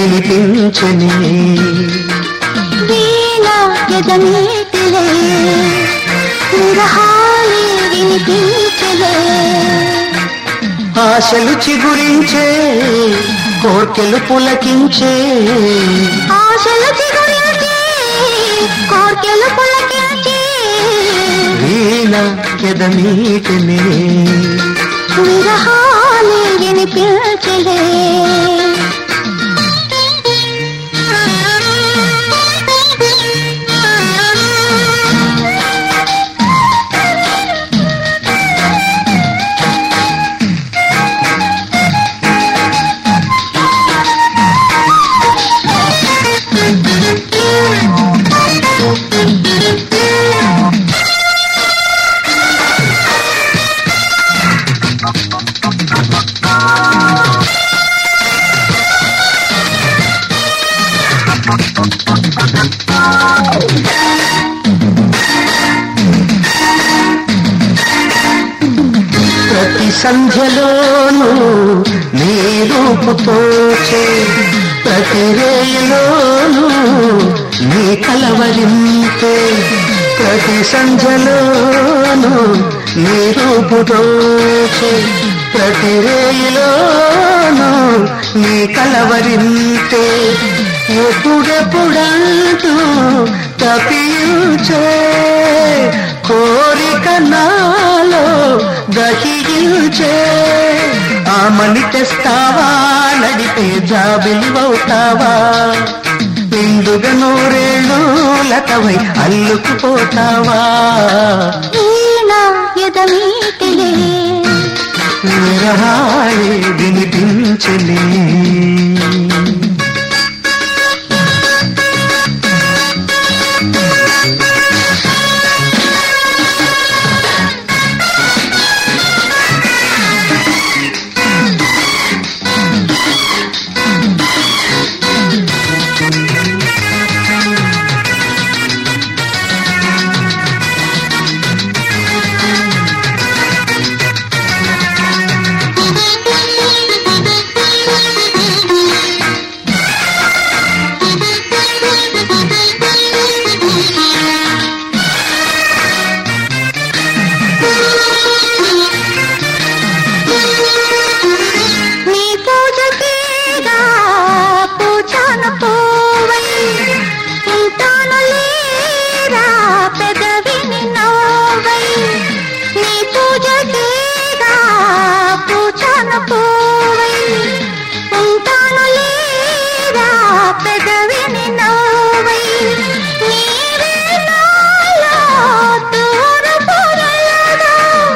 వినిపించని వీణ ఎదమీటిలే విరహాలి వినిపించలే ఆశలు చిగురించే కోర్కెలు పులకించే ఆశలు చిగురించి కోర్కెలు పులకించి వీణ ఎదమీటనే విరహాలి వినిపించలే ప్రతి సంధ్యలోనూ నీ రూపుతోచే ప్రతి రేయిలోనూ నీ కలవరింపే ప్రతి సంధ్యలోనూ నీ రూపుతోచే ప్రతి రేయిలోనూ నీ కలవరింపే ఎప్పుడెప్పుడంటూ తప్పించే కోరిక నాలో దహించే ఆమని తెస్తావా నడిపే జాబిలివవుతావా ఇందుగా నూరేళ్ళు లతవై అల్లుకుపోతావా వీణ ఎదమీటిలే విరహాలే వినిపించలే నీ పూజకేగా పూజాన పోవై ఉంటాను లేరా పెదవిని నవ్వై నీ పూజకేగా పూజాన పోవై ఉంటాను లేరా పెదవిని నవ్వై నీవే నాలో తూర్పు వెలుగు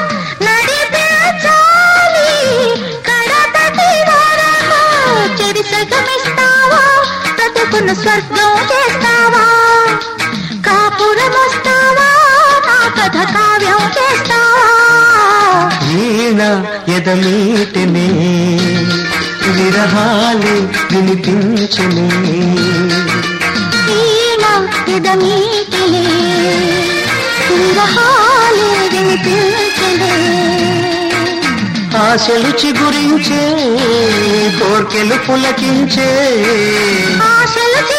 నడిపించాలి కడపటి వరకు చెరి సగమిస్తావా బ్రతుకును స్వర్గం చేస్తావా కాపురం వస్తావా నా కథ కావ్యం చేస్తావా వీణ ఎదమీటనే విరహాలే వినిపించనే వీణ ఇదమీటిలే విరహాలే వినిపించలే ఆశలు చిగురించే కోర్కెలు పులకించే ఆశలు